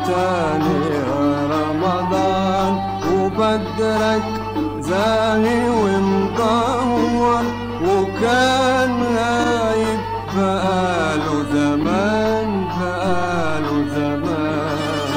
تاني يا رمضان وبدرك زاهي ومدور وكان غايب بقاله زمان بقاله زمان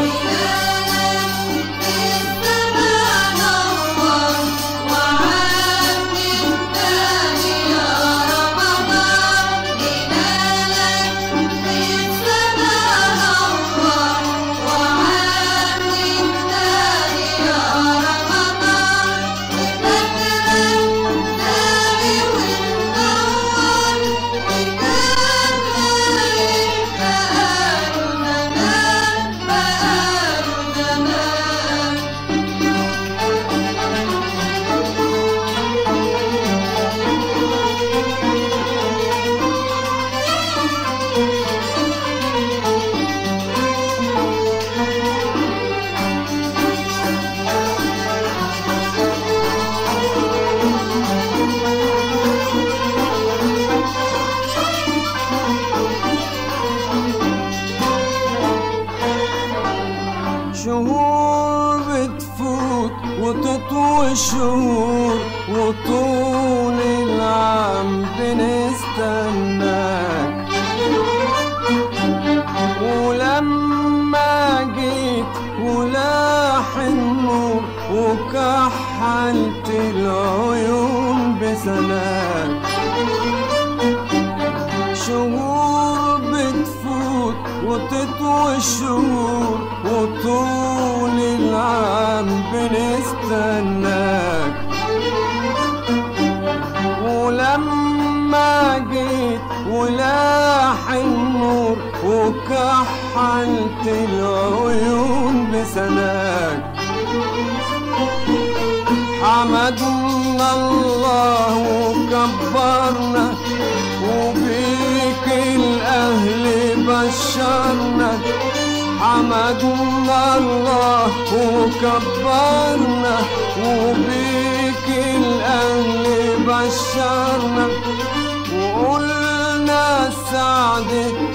شهور بتفوت وتطوي الشهور وطول العام بنستناك ولما جيت ولاح النور وكحلت العيون بسناك شهور بتفوت وتطوي الشهور وطول العام بنستناك ولما جيت ولاح النور وكحلت العيون بسناك حمدنا الله وكبرنا وبيك الأهل بشرنا حمدنا الله وكبرنا وبيك الأهل بشرنا وقلنا السعد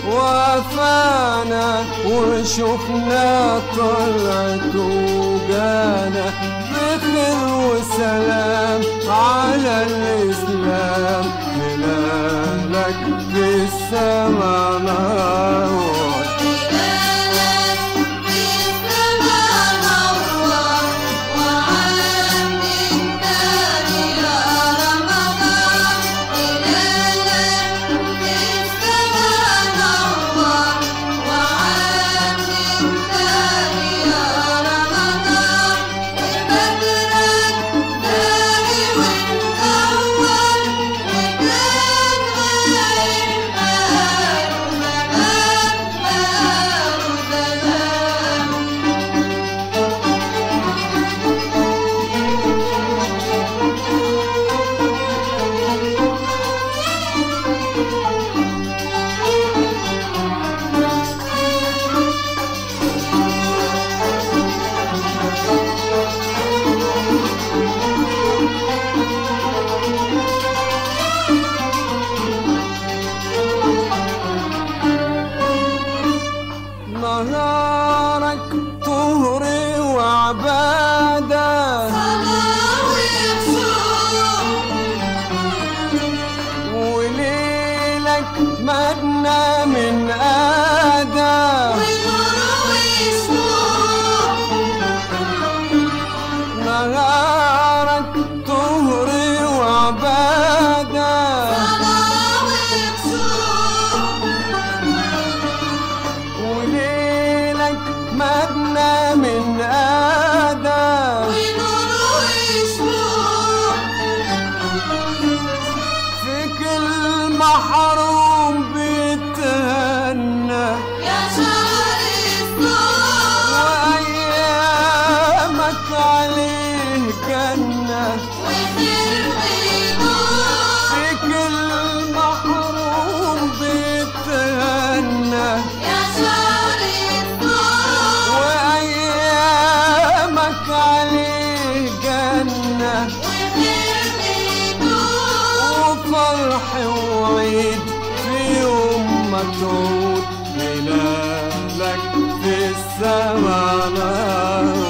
وفانا وشفنا طلعت وجانا بخير وسلام على الإسلام هلالك في السماء نور نهارك طهري وعبادة وليلك مدنى من آدم نهارك طهري وعبادة وليلك مدنى من آدم في كل محروم بيتهنى وأيامك عليه جنة في كل محروم بيتهنى وأيامك عليه جنة وفرح وعيد في يوم ما تعود هلالك في السما نور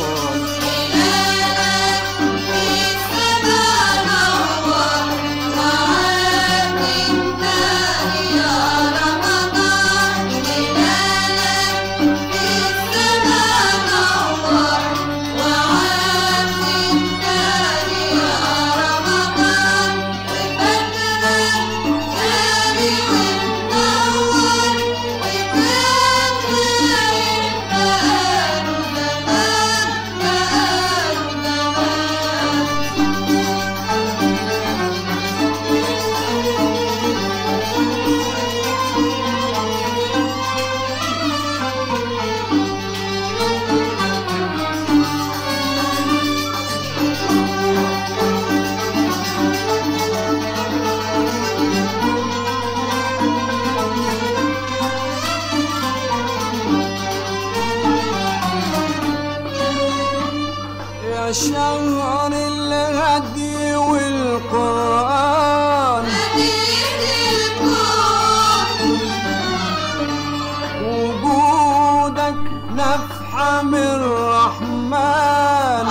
يا شهر الهدي والقرآن وجودك نفحة من الرحمن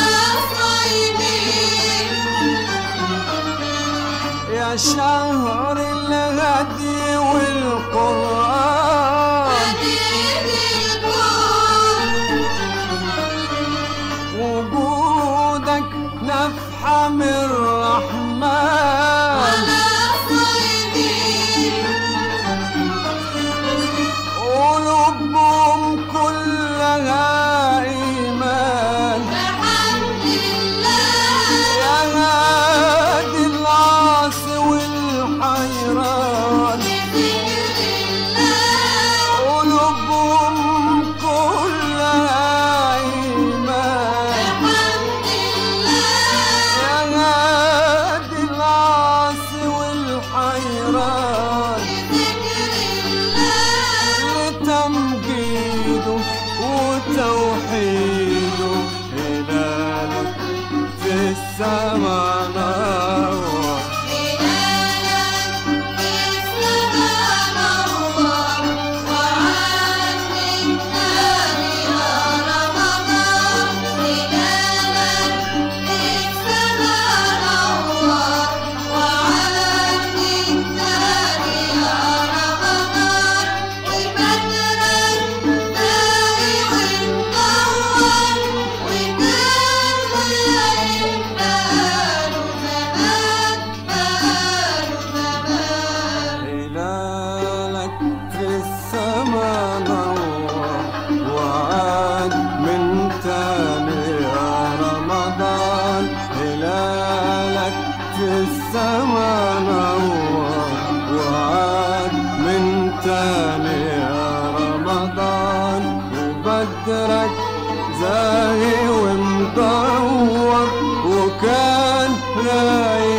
يا شهر الهدي والقرآن وجودك نفحة من الرحمن قلوبهم كلها إيمان يا هادي العاصي والحيران قلوبهم كلها إيمان يا هادي العاصي والحيران لتمجيده وتوحيده هلالك في السما نور هلالك في السما نور وعاد من تاني يا رمضان هلالك في السما نور وعاد من تاني يا رمضان وبدرك زاهي ومدور وكان رايق